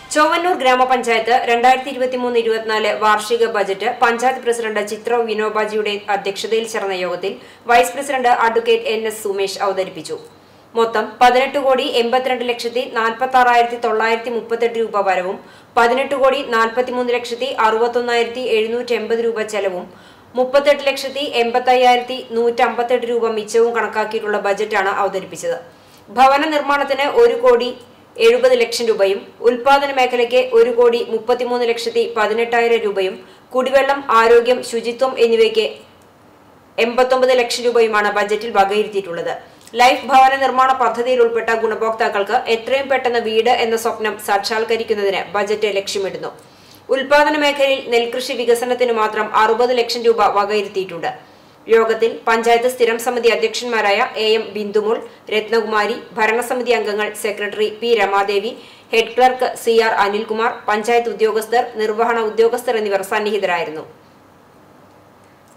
ചൊവ്വന്നൂർ ഗ്രാമപഞ്ചായത്ത് രണ്ടായിരത്തി ഇരുപത്തിമൂന്ന് ഇരുപത്തിനാല് വാർഷിക ബജറ്റ് പഞ്ചായത്ത് പ്രസിഡന്റ് ചിത്ര വിനോബാജിയുടെ അധ്യക്ഷതയിൽ ചേർന്ന യോഗത്തിൽ vice president advocate N S Sumesh അവതരിപ്പിച്ചു മൊത്തം പതിനെട്ട് കോടി എൺപത്തിരണ്ട് ലക്ഷത്തി നാൽപ്പത്തി ആറായിരത്തി തൊള്ളായിരത്തി മുപ്പത്തെട്ട് രൂപ വരവും പതിനെട്ട് കോടി നാൽപ്പത്തിമൂന്ന് ലക്ഷത്തി അറുപത്തൊന്നായിരത്തി എഴുന്നൂറ്റി എൺപത് രൂപ ചെലവും മുപ്പത്തെട്ട് ലക്ഷത്തി എൺപത്തി അയ്യായിരത്തി നൂറ്റി അമ്പത്തെട്ട് രൂപ മിച്ചവും കണക്കാക്കിയിട്ടുള്ള ബജറ്റാണ് അവതരിപ്പിച്ചത് ഭവന നിർമ്മാണത്തിന് ഒരു കോടി എഴുപത് ലക്ഷം രൂപയും ഉൽപാദന മേഖലയ്ക്ക് ഒരു കോടി മുപ്പത്തിമൂന്ന് ലക്ഷത്തി പതിനെട്ടായിരം രൂപയും കുടിവെള്ളം ആരോഗ്യം ശുചിത്വം എന്നിവയ്ക്ക് എൺപത്തൊമ്പത് ലക്ഷം രൂപയുമാണ് ബജറ്റിൽ വകയിരുത്തിയിട്ടുള്ളത് ലൈഫ് ഭവന നിർമ്മാണ പദ്ധതിയിൽ ഉൾപ്പെട്ട ഗുണഭോക്താക്കൾക്ക് എത്രയും പെട്ടെന്ന് വീട് എന്ന സ്വപ്നം സാക്ഷാത്കരിക്കുന്നതിന് ബജറ്റ് ലക്ഷ്യമിടുന്നു ഉൽപാദന മേഖലയിൽ നെൽകൃഷി വികസനത്തിന് മാത്രം അറുപത് ലക്ഷം രൂപ വകയിരുത്തിയിട്ടുണ്ട് യോഗത്തിൽ പഞ്ചായത്ത് സ്ഥിരം സമിതി അധ്യക്ഷന്മാരായ എ എം ബിന്ദുമോൾ രത്നകുമാരി ഭരണസമിതി അംഗങ്ങൾ secretary P Ramadevi head clerk C R Anilkumar panchayat ഉദ്യോഗസ്ഥർ നിർവഹണ ഉദ്യോഗസ്ഥർ എന്നിവർ സന്നിഹിതരായിരുന്നു